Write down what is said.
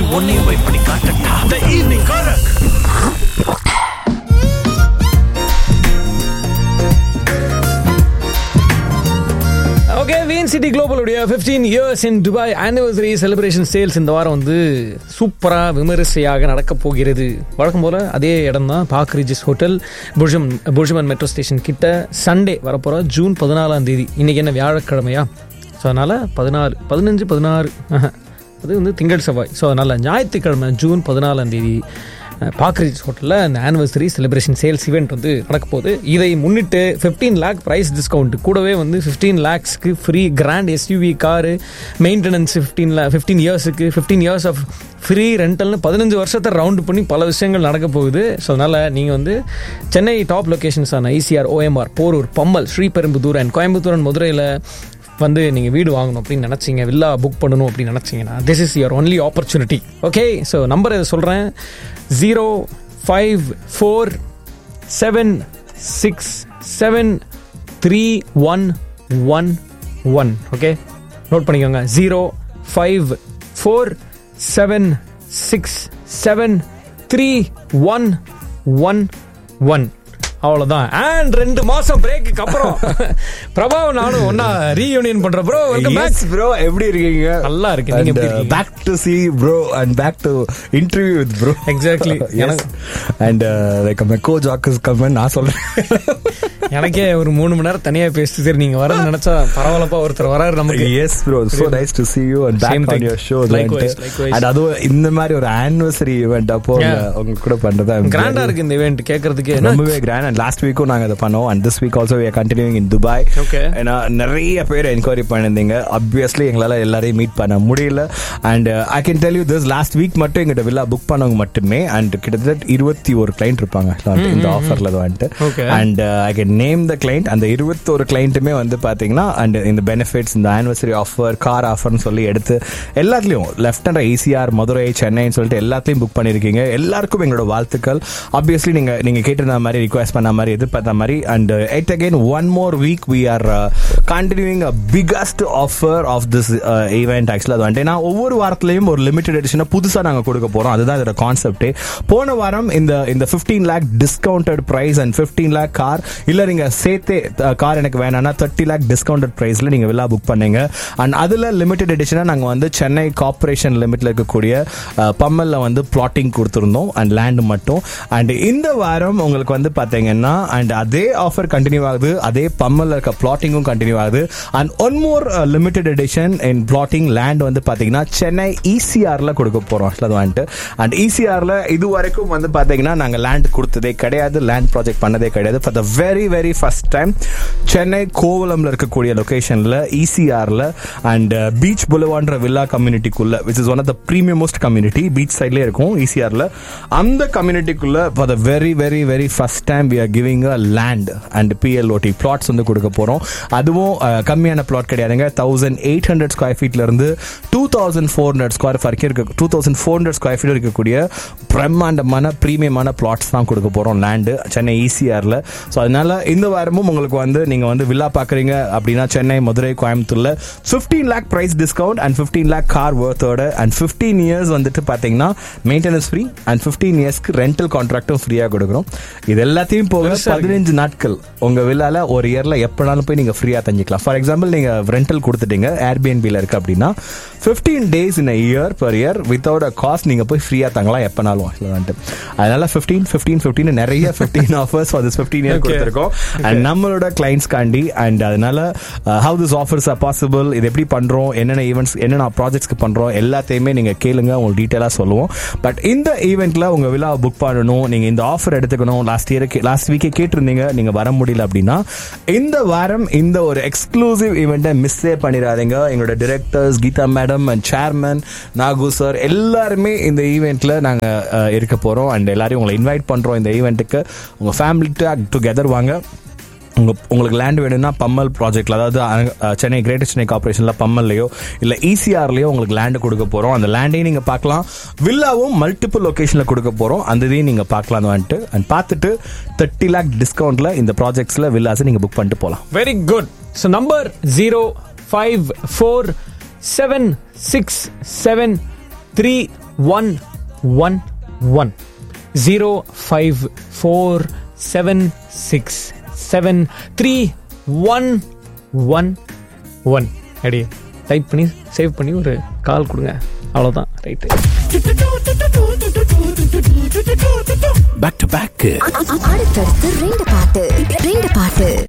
உன்னையும் போய் பண்ணி காட்டட்டா த ஈவினிங் காரக் ஓகே வீன் சிட்டி குளோபலுடைய 15 years in Dubai anniversary celebration sales இந்த வாரம் வந்து சூப்பராக விமரிசையாக நடக்க போகிறது வழக்கம் போல் அதே இடம் தான் பாக் ரிஜிஸ் ஹோட்டல் புர்ஜம் புர்ஜமன் மெட்ரோ ஸ்டேஷன் கிட்ட சண்டே வரப்போகிற ஜூன் பதினாலாம் தேதி இன்னைக்கு என்ன வியாழக்கிழமையா ஸோ அதனால் பதினாறு பதினஞ்சு பதினாறு ஆஹா. அது வந்து திங்கள் செவ்வாய் ஸோ அதனால் ஞாயிற்றுக்கிழமை ஜூன் பதினாலாம் தேதி பாக்ரிஜ் ஹோட்டலில் இந்த ஆனிவர்சரி செலிப்ரேஷன் சேல்ஸ் ஈவெண்ட் வந்து நடக்க போகுது இதை முன்னிட்டு ஃபிஃப்டீன் லேக் ப்ரைஸ் டிஸ்கவுண்ட் கூடவே வந்து ஃபிஃப்டீன் லேக்ஸ்க்கு free grand SUV car maintenance fifteen லே ஃபிஃப்டீன் இயர்ஸுக்கு ஃபிஃப்டீன் இயர்ஸ் ஆஃப் ஃப்ரீ ரெண்டல்னு பதினஞ்சு வருஷத்தை ரவுண்ட் பண்ணி பல விஷயங்கள் நடக்க போகுது ஸோ அதனால் நீங்கள் வந்து சென்னை டாப் லொக்கேஷன்ஸான ECR OMR Porur Pammal Sriperumbudur and Coimbatore and மதுரையில் வந்து நீங்கள் வீடு வாங்கணும் அப்படின்னு நினச்சிங்க வில்லா புக் பண்ணணும் அப்படின்னு நினச்சிங்கன்னா this is your only opportunity okay so number இதை சொல்கிறேன் zero five four seven six seven three one one one okay note பண்ணிக்கோங்க zero five four seven six seven three one one one அவ்வளவுதான் and ரெண்டு மாசம் break அப்புறம் பிரபாவ் நானும் ஒன்னா reunion பண்ற bro welcome back Yes, bro. எப்படி இருக்கீங்க நல்லா இருக்கேன். நீங்க எப்படி இருக்கீங்க? Back to see bro and back to interview with bro Exactly. Yes and like my go jackass come on நான் சொல்றேன் எனக்கே ஒரு மூணு மணி நேரம் தனியா பேசிட்டு சரி நீங்க வரது நினைச்சா பரவாயில்லப்பா ஒருத்தர் வராரு நமக்கு yes bro so nice to see you and Same back on thing. your show Likewise, likewise. And அதுவும் இந்த மாதிரி ஒரு ஆனிவர்சரி ஈவெண்ட் அப்போ Yeah. உங்க- உங்க கூட பண்றதா I'm கிராண்டா very- இருக்கு இந்த இவெண்ட் கேக்குறதுக்கு ரொம்பவே கிராண்ட் அண்ட் லாஸ்ட் வீக்கும் நாங்க அதை பண்ணோம் and this week also continuing in Dubai Okay. ஏன்னா நிறைய பேர் என்கொயரி பண்ணியிருந்தீங்க அப்வியஸ்லி எங்களால எல்லாரையும் மீட் பண்ண முடியல and I can tell you this last week மட்டும் எங்கிட்ட வில்லா புக் பண்ணவங்க மட்டுமே அண்ட் கிட்டத்தட்ட இருபத்தி ஒரு கிளைண்ட் இருப்பாங்க இந்த ஆஃபர்ல வந்துட்டு Okay. And I can name the client அந்த இருபத்தோரு கிளைண்ட்டுமே வந்து பாத்தீங்கன்னா அண்ட் இந்த பெனிஃபிட்ஸ் இந்த ஆனிவர்சரி ஆஃபர் கார் ஆஃபர்னு சொல்லி எடுத்து எல்லாத்துலயும் லெஃப்ட் அண்ட் ஈசிஆர் மதுரை சென்னைன்னு சொல்லிட்டு எல்லாத்தையும் புக் பண்ணிருக்கீங்க எல்லாருக்கும் எங்களோட வாழ்த்துக்கள் ஆப்வியஸ்லி நீங்க நீங்க கேட்டிருந்த மாதிரி ரிக்வெஸ்ட் பண்ண மாதிரி எதிர்பார்த்த மாதிரி and yet again one more week we are continuing a biggest offer of this event ஆக்சுவலாக அது வந்துட்டு நான் ஒவ்வொரு வாரத்திலையும் ஒரு லிமிடெட் எடிஷனை புதுசா நாங்க கொடுக்க போறோம் அதுதான் இதோட கான்செப்டே போன வாரம் இந்த இந்த 15 lakh discounted price and 15 lakh car இல்ல நீங்க சேர்த்தே கார் எனக்கு வேணாம்னா தேர்ட்டி லேக் டிஸ்கவுண்டட் பிரைஸ்ல நீங்க வில்லா புக் பண்ணீங்க அண்ட் அதுல லிமிடெட் எடிஷனா நாங்க வந்து சென்னை கார்பரேஷன் லிமிட்ல இருக்கக்கூடிய அஹ், பம்மல்ல வந்து பிளாட்டிங் கொடுத்துருந்தோம் அண்ட் லேண்ட் மட்டும் அண்ட் இந்த வாரம் உங்களுக்கு வந்து பாத்தீங்கன்னா அண்ட் அதே ஆஃபர் கண்டினியூ ஆகுது அதே பம்மல்ல இருக்க பிளாட்டிங்கும் கண்டினியூ ஆகுது and one more limited edition in plotting land வந்து பாத்தீங்கன்னா சென்னை இசிஆர்ல கொடுக்க போறோம் actually அது வந்துட்டு அண்ட் இசிஆர்ல இது வரைக்கும் வந்து பாத்தீங்கன்னா நாங்க லேண்ட் கொடுத்ததே கிடையாது லேண்ட் ப்ராஜெக்ட் பண்ணதே கிடையாது for the very very first time Chennai கோவலம்ல இருக்கக்கூடிய லொகேஷன்ல இசிஆர்ல அண்ட் பீச் புலவான்ற வில்லா கம்யூனிட்டிக்குள்ள which is one of the premium most community beach சைட்லேயே இருக்கும் இசிஆர்ல அந்த கம்யூனிட்டிக்குள்ள for the very very very first time we are giving a land and P L O T plots வந்து கொடுக்க போறோம் அதுவும் அஹ், கம்மியான பிளாட் கிடையாதுங்க தௌசண்ட் எயிட் ஹண்ட்ரட் ஸ்கொயர் ஃபீட்ல இருந்து two thousand four hundred square வரைக்கும் இருக்க two thousand four hundred square feet இருக்கக்கூடிய பிரம்மாண்டமான ப்ரீமியமான பிளாட்ஸ் தான் கொடுக்க போறோம் லேண்டு சென்னை இசிஆர்ல ஸோ அதனால இந்த வாரமும் உங்களுக்கு வந்து நீங்க வந்து வில்லா பாக்குறீங்க அப்படின்னா சென்னை மதுரை கோயம்புத்தூர்ல 15 lakh price discount and 15 lakh car ஒர்த்தோட அண்ட் 15 இயர்ஸ் வந்துட்டு பாத்தீங்கன்னா மெயின்டெனன்ஸ் ஃப்ரீ அண்ட் 15 இயர்ஸ்க்கு ரெண்டல் கான்ட்ராக்டும் ஃப்ரீயா கொடுக்குறோம் இது எல்லாத்தையும் போக பெருசா இருக்கு. பதினஞ்சு நாட்கள் உங்க வில்லால ஒரு இயர்ல எப்பனாலும் போய் நீங்க ஃப்ரீயா தங்கிக்கலாம் ஃபார் எக்ஸாம்பிள் நீங்க ரெண்டல் கொடுத்துட்டீங்க ஏர்பிஎன்பில இருக்கு அப்படின்னா 15 days in year per year without a cost நீங்க போய் ஃப்ரீயா தங்கலாம் எப்பனாலும் actually வந்துட்டு அதனால 15 15 15 நிறைய 15 offers for this 15 year Okay. கொடுத்துருக்கோம் அண்ட் நம்மளோட கிளைண்ட்ஸ் காண்டி அண்ட் அதனால how this offers are possible இது எப்படி பண்றோம் என்னென்ன ஈவெண்ட்ஸ் என்னென்ன ப்ராஜெக்ட்ஸ்க்கு பண்றோம் எல்லாத்தையுமே நீங்க கேளுங்க உங்களுக்கு டீட்டெயிலாக சொல்லுவோம் பட் இந்த ஈவெண்ட்ல உங்க விழா புக் பண்ணணும் நீங்க இந்த ஆஃபர் எடுத்துக்கணும் லாஸ்ட் இயர் லாஸ்ட் வீக்கே கேட்டிருந்தீங்க நீங்க வர முடியல அப்படின்னா இந்த வாரம் இந்த ஒரு எக்ஸ்க்ளூசிவ் ஈவெண்ட்டை மிஸ்ஸே பண்ணிடாதீங்க எங்களோட directors Geetha madam and chairman Nagu sir எல்லாருமே இந்த ஈவெண்ட்ல நாங்க அஹ், இருக்க போறோம் அண்ட் எல்லாரையும் உங்களை இன்வைட் பண்றோம் இந்த ஈவெண்ட்டுக்கு உங்க ஃபேமிலி டுகெதர் வாங்க உங்க உங்களுக்கு லேண்ட் வேணும்னா பம்மல் ப்ராஜெக்ட்ல அதாவது அஹ், சென்னை கிரேட்டர் சென்னை கார்பரேஷன்ல பம்மல்லையோ இல்ல இசிஆர்லயோ உங்களுக்கு லேண்ட் கொடுக்க போறோம் அந்த லேண்டையும் நீங்க பார்க்கலாம் வில்லாவும் மல்டிபிள் லொகேஷன்ல கொடுக்க போறோம் அந்த இதையும் நீங்க பார்க்கலாம் வந்துட்டு அண்ட் பார்த்துட்டு தேர்ட்டி லேக் டிஸ்கவுண்ட்ல இந்த ப்ராஜெக்ட்ஸ்ல வில்லாஸ் நீங்க புக் பண்ணிட்டு போலாம் very good so number zero five four seven six seven three one one one zero five four seven six seven three one one one அப்படியே டைப் பண்ணி சேவ் பண்ணி ஒரு கால் கொடுங்க அவ்வளோதான் ரைட்டு பேக் டு பேக் அடுத்தடுத்து ரெண்டு பாட்டு ரெண்டு பாட்டு